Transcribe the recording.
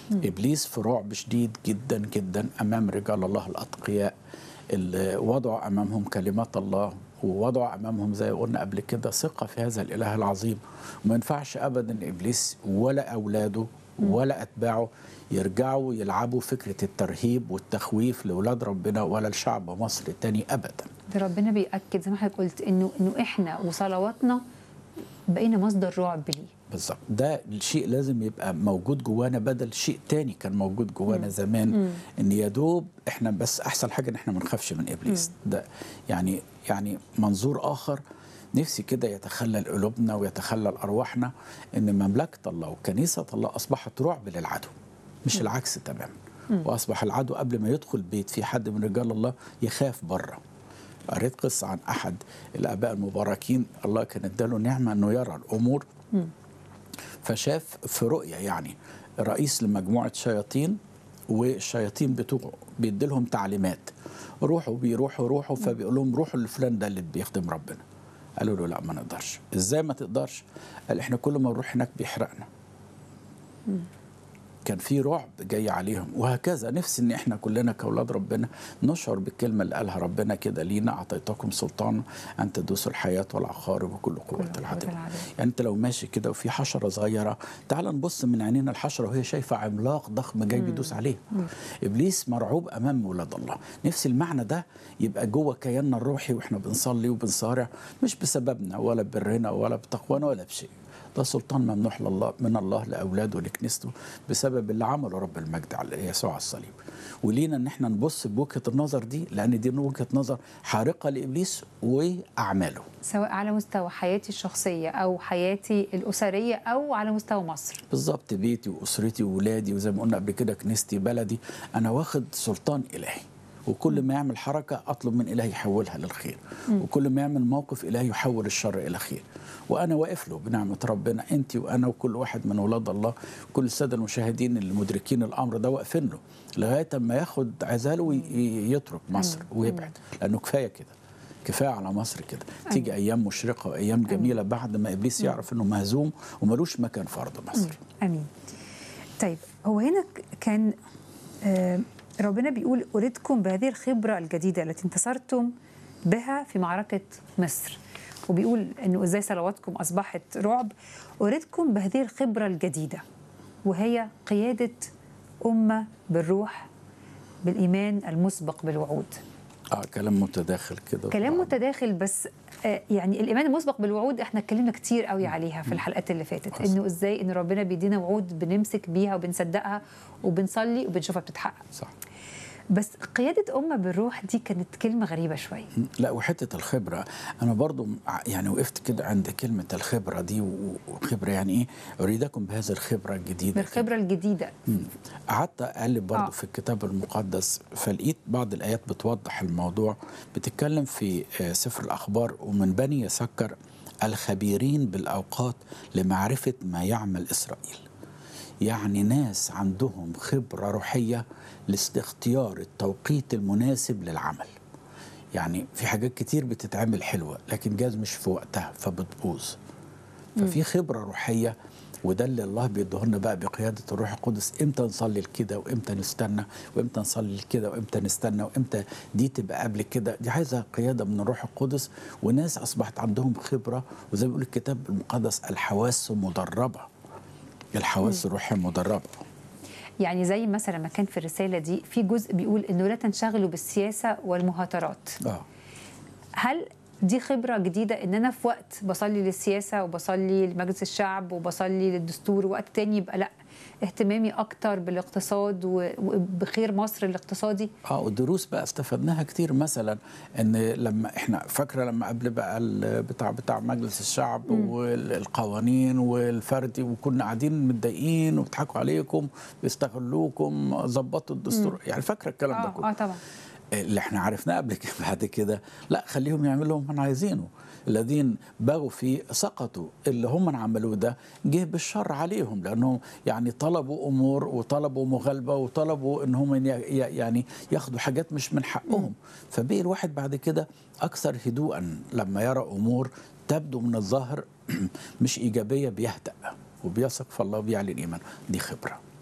ابليس في رعب شديد جدا جدا امام رجال الله الاتقياء اللي وضعوا امامهم كلمات الله ووضعوا امامهم زي ما قلنا قبل كده ثقه في هذا الاله العظيم وما ينفعش ابدا ابليس ولا اولاده ولا اتباعه يرجعوا يلعبوا فكره الترهيب والتخويف لاولاد ربنا ولا لشعب مصر تاني ابدا ده ربنا بيأكد زي ما حضرتك قلت انه انه احنا وصلواتنا بقينا مصدر رعب ليه بالظبط ده الشيء لازم يبقى موجود جوانا بدل شيء تاني كان موجود جوانا زمان ان يا دوب احنا بس احسن حاجه ان احنا ما نخافش من ابليس ده يعني يعني منظور اخر نفسي كده يتخلل قلوبنا ويتخلل ارواحنا ان مملكه الله وكنيسه الله اصبحت رعب للعدو مش العكس تماما واصبح العدو قبل ما يدخل بيت في حد من رجال الله يخاف بره قريت قصه عن احد الاباء المباركين الله كان اداله نعمه انه يرى الامور فشاف في رؤية يعني رئيس لمجموعة شياطين والشياطين بتوعه بيدي لهم تعليمات روحوا بيروحوا روحوا فبيقول لهم روحوا لفلان ده اللي بيخدم ربنا قالوا له لا ما نقدرش ازاي ما تقدرش قال احنا كل ما نروح هناك بيحرقنا كان في رعب جاي عليهم وهكذا نفسي ان احنا كلنا كاولاد ربنا نشعر بالكلمه اللي قالها ربنا كده لينا اعطيتكم سلطان ان تدوسوا الحياه والعقارب وكل قوه قوة العدو العدو. يعني انت لو ماشي كده وفي حشره صغيره تعال نبص من عينينا الحشره وهي شايفه عملاق ضخم جاي بيدوس عليه ابليس مرعوب امام ولاد الله نفس المعنى ده يبقى جوه كياننا الروحي واحنا بنصلي وبنصارع مش بسببنا ولا برنا ولا بتقوانا ولا بشيء ده سلطان ممنوح لله من الله لاولاده ولكنيسته بسبب اللي عمله رب المجد على يسوع على الصليب ولينا ان احنا نبص بوجهه النظر دي لان دي وجهه نظر حارقه لابليس واعماله سواء على مستوى حياتي الشخصيه او حياتي الاسريه او على مستوى مصر بالظبط بيتي واسرتي وولادي وزي ما قلنا قبل كده كنيستي بلدي انا واخد سلطان الهي وكل ما يعمل حركه اطلب من الهي يحولها للخير وكل ما يعمل موقف الهي يحول الشر الى خير وانا واقف له بنعمه ربنا انت وانا وكل واحد من اولاد الله كل الساده المشاهدين اللي مدركين الامر ده واقفين له لغايه اما ياخد عزاله ويترك مصر ويبعد لانه كفايه كده كفايه على مصر كده تيجي ايام مشرقه وايام جميله بعد ما ابليس يعرف انه مهزوم وملوش مكان في ارض مصر امين طيب هو هنا ك- كان آه، ربنا بيقول اريدكم بهذه الخبره الجديده التي انتصرتم بها في معركه مصر وبيقول انه ازاي صلواتكم اصبحت رعب اريدكم بهذه الخبره الجديده وهي قياده امه بالروح بالايمان المسبق بالوعود اه كلام متداخل كده كلام متداخل بس آه، يعني الايمان المسبق بالوعود احنا اتكلمنا كتير قوي عليها في الحلقات اللي فاتت حصل. انه ازاي ان ربنا بيدينا وعود بنمسك بيها وبنصدقها وبنصلي وبنشوفها بتتحقق صح بس قياده امه بالروح دي كانت كلمه غريبه شويه لا وحته الخبره انا برضو ع- يعني وقفت كده عند كلمه الخبره دي و- وخبره يعني ايه اريدكم بهذه الخبره الجديده بالخبره الجديده مم. قعدت اقلب برضو آه. في الكتاب المقدس فلقيت بعض الايات بتوضح الموضوع بتتكلم في آه، سفر الاخبار ومن بني يسكر الخبيرين بالاوقات لمعرفه ما يعمل اسرائيل يعني ناس عندهم خبره روحيه لاختيار التوقيت المناسب للعمل يعني في حاجات كتير بتتعمل حلوه لكن جاز مش في وقتها فبتبوظ ففي خبره روحيه وده اللي الله بيديهولنا بقى بقياده الروح القدس امتى نصلي لكده وامتى نستنى وامتى نصلي لكده وامتى نستنى وامتى دي تبقى قبل كده دي عايزه قياده من الروح القدس وناس اصبحت عندهم خبره وزي ما بيقول الكتاب المقدس الحواس مدربه الحواس الروحيه مدربه يعني زي مثلا ما كان في الرساله دي في جزء بيقول انه لا تنشغلوا بالسياسه والمهاترات اه هل دي خبرة جديدة إن أنا في وقت بصلي للسياسة وبصلي لمجلس الشعب وبصلي للدستور وقت تاني يبقى لأ اهتمامي أكتر بالاقتصاد و- وبخير مصر الاقتصادي اه والدروس بقى استفدناها كتير مثلا ان لما احنا فاكره لما قبل بقى ال- بتاع بتاع مجلس الشعب والقوانين والفردي وكنا قاعدين متضايقين وبيضحكوا عليكم بيستغلوكم ظبطوا الدستور يعني فاكره الكلام ده اه كله اه طبعا اللي احنا عرفناه قبل كده بعد كده لا خليهم يعملوا اللي هم عايزينه الذين بغوا فيه سقطوا اللي هم عملوه ده جه بالشر عليهم لانهم يعني طلبوا امور وطلبوا مغالبه وطلبوا ان هم ي- ي- يعني ياخدوا حاجات مش من حقهم فبقي الواحد بعد كده اكثر هدوءا لما يرى امور تبدو من الظاهر مش ايجابيه بيهدأ وبيثق في الله وبيعلن ايمانه دي خبره